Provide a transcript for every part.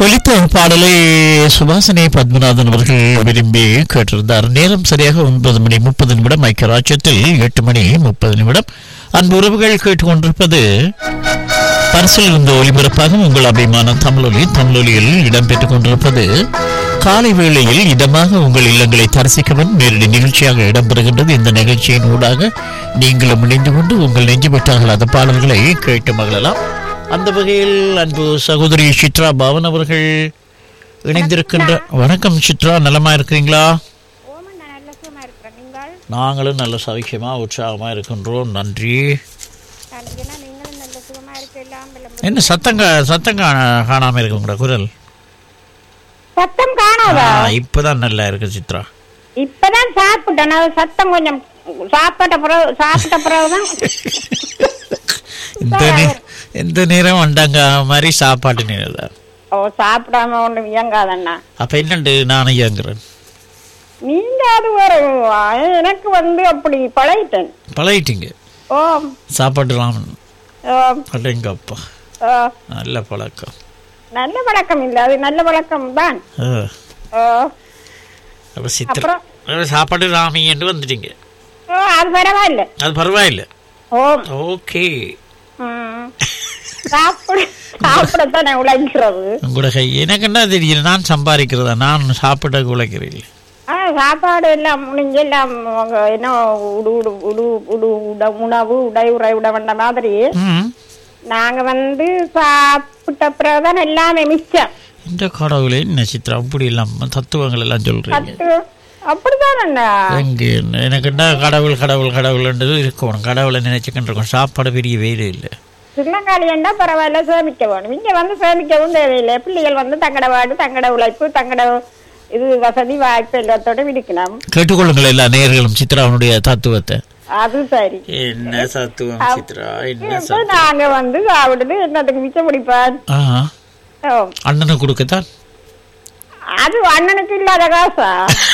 ஒலித்த பாடலை சுபாசனி பத்மநாதன் அவர்கள் விரும்பி கேட்டிருந்தார் நேரம் சரியாக ஒன்பது மணி முப்பது நிமிடம் ஐக்கிய ராஜ்யத்தில் எட்டு மணி முப்பது நிமிடம் அன்பு உறவுகள் கேட்டுக்கொண்டிருப்பது பரிசில் இருந்த ஒலிபரப்பாக உங்கள் அபிமான தமிழொலி தமிழொலியில் இடம்பெற்றுக் கொண்டிருப்பது காலை வேளையில் இதமாக உங்கள் இல்லங்களை தரிசிக்கவும் நேரடி நிகழ்ச்சியாக இடம்பெறுகின்றது இந்த நிகழ்ச்சியின் ஊடாக நீங்களும் இணைந்து கொண்டு உங்கள் நெஞ்சுபட்டாகலாத பாடல்களை கேட்டு மகிழலாம் அந்த வகையில் அன்பு சகோதரி சித்ரா பவன் அவர்கள் இணைந்திருக்கின்ற வணக்கம் சித்ரா நலமா இருக்கிறீங்களா ஓமன் நான் நல்ல சுகமா இருக்கிறேன் நீங்கள் நாங்களும் நல்ல சவிக்கியமா உற்சாகமா இருக்கின்றோம் நன்றி நன்றினா நீங்களும் நல்ல சுகமா இருக்கலாம் என்ன சத்தம் கா- சத்தம் கா- காணாம இருக்கு உங்களோட குரல் சத்தம் காணாதா ஆ, இப்பதான் நல்லா இருக்கு சித்ரா இப்பதான் சாப்பிட்டேன் அது சத்தம் கொஞ்சம் சாப்பிட்ட பிறகு சாப்பிட்ட பிறகுதான் இந்த நே- எந்த நேரம் வண்டாங்க மாதிரி சாப்பாட்டு நேரம் தான் ஓ சாப்பிடாம ஒண்ணும் இயங்காதண்ணா அப்ப என்னண்டு நான் இயங்குறேன் நீங்க அது ஒரு எனக்கு வந்து அப்படி பழகிட்டேன் பழகிட்டீங்க ஓ சாப்பாட்டு ராமன் ஓ, அடங்க அப்பா ஓ, நல்ல பழக்கம் நல்ல பழக்கம் இல்ல அது நல்ல பழக்கம் தான் ஆ, ஓ, அப்ப சித்திர அப்புறம்? அப்ப சாப்பாடு ராமி என்று வந்துட்டீங்க ஓ, அது பரவாயில்ல அது பரவாயில்ல ஓ ஓகே ம். சாப்பிட சாப்பிடத்தானே உழைக்கிறது உங்களோட கை எனக்கு என்ன தெரியல நான் சம்பாதிக்கிறதா நான் சாப்பிட உழைக்கிறேன் ஆ சாப்பாடு எல்லாம் முடிஞ்சு எல்லாம் அவங்க என்ன உடு உடு உடு உடு உட உணவு உடை உறை உட வந்த மாதிரி ம் நாங்க வந்து சாப்பிட்ட பிறகுதான் எல்லாமே மிச்சம் இந்த கடவுளே என்ன சித்ரா அப்படி இல்லாம தத்துவங்கள் எல்லாம் சொல்றீங்க பத்து அப்படிதான் அண்ணா எங்க எனக்கு என்ன கடவுள் கடவுள் கடவுள்ன்றது இருக்கணும் கடவுளை நினைச்சுக்கிட்டு இருக்கணும் சாப்பாடு பெரிய வேலை இல்லை சின்னங்காலி என்றா பரவாயில்ல சேமிக்க வேணும் இங்க வந்து சேமிக்கவும் தேவையில்லை பிள்ளைகள் வந்து தங்கட வாடு தங்கட உழைப்பு தங்கட இது வசதி வாய்ப்பு எல்லாத்தோட விடுக்கணும் கேட்டுக்கொள்ளுங்கள் எல்லா நேர்களும் சித்ராவுடைய தத்துவத்தை அது சரி என்ன தத்துவம் சித்ரா என்ன இப்ப நாங்க வந்து சாப்பிடுது என்னத்துக்கு மிச்சம் பிடிப்பான் ஆ ஓ, அண்ணனுக்கு கொடுக்கத்தான் அது அண்ணனுக்கு இல்லாத காசா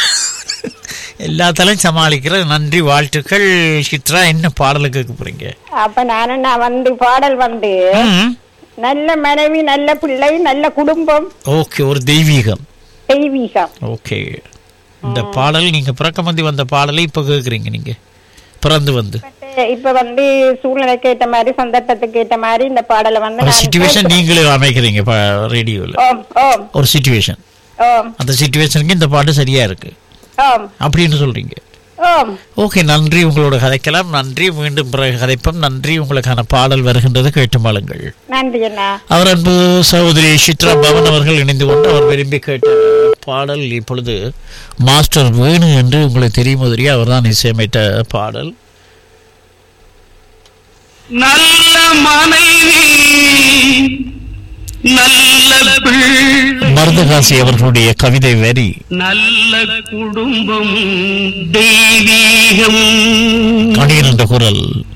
எல்லாத்தாலையும் சமாளிக்கிற நன்றி வாழ்த்துக்கள் சித்ரா என்ன பாடலுக்கு கேட்க போறீங்க அப்ப நானும் நான் வந்து பாடல் வந்து ம். நல்ல மனைவி நல்ல பிள்ளை நல்ல குடும்பம் ஓகே ஒரு தெய்வீகம் தெய்வீகம் ஓகே இந்த பாடல் நீங்க பிறக்க முந்தி வந்த பாடலை இப்ப கேக்குறீங்க நீங்க பிறந்து வந்து இப்ப வந்து சூழ்நிலைக்கு ஏற்ற மாதிரி சந்தர்ப்பத்துக்கு ஏற்ற மாதிரி இந்த பாடலை வந்து ஒரு நான் சுச்சுவேஷன் நீங்களே அமைக்கிறீங்க ரேடியோல ஓம் ஓம் ஒரு சுச்சுவேஷன் ஓம் அந்த சுச்சுவேஷனுக்கு இந்த பாட்டு சரியா இருக்கு ஓம் அப்படின்னு சொல்றீங்க ஓம் ஓகே நன்றி உங்களோட கதைக்கலாம் நன்றி மீண்டும் பிறகு கதைப்போம் நன்றி உங்களுக்கான பாடல் வருகின்றது கேட்டு மாளுங்கள் நன்றி அண்ணா அவர் அன்பு சகோதரி சித்ரா பவன் அவர்கள் இணைந்து கொண்டு அவர் விரும்பி கேட்ட பாடல் இப்பொழுது மாஸ்டர் வேணு என்று உங்களுக்கு தெரியும் தெரியும் அவர்தான் இசையமைத்த பாடல் நல்ல மனைவி நல்ல பிள்ளை மருதகாசி அவர்களுடைய கவிதை வரி நல்ல குடும்பம் தெய்வீகம் கணீர் என்ற குரல்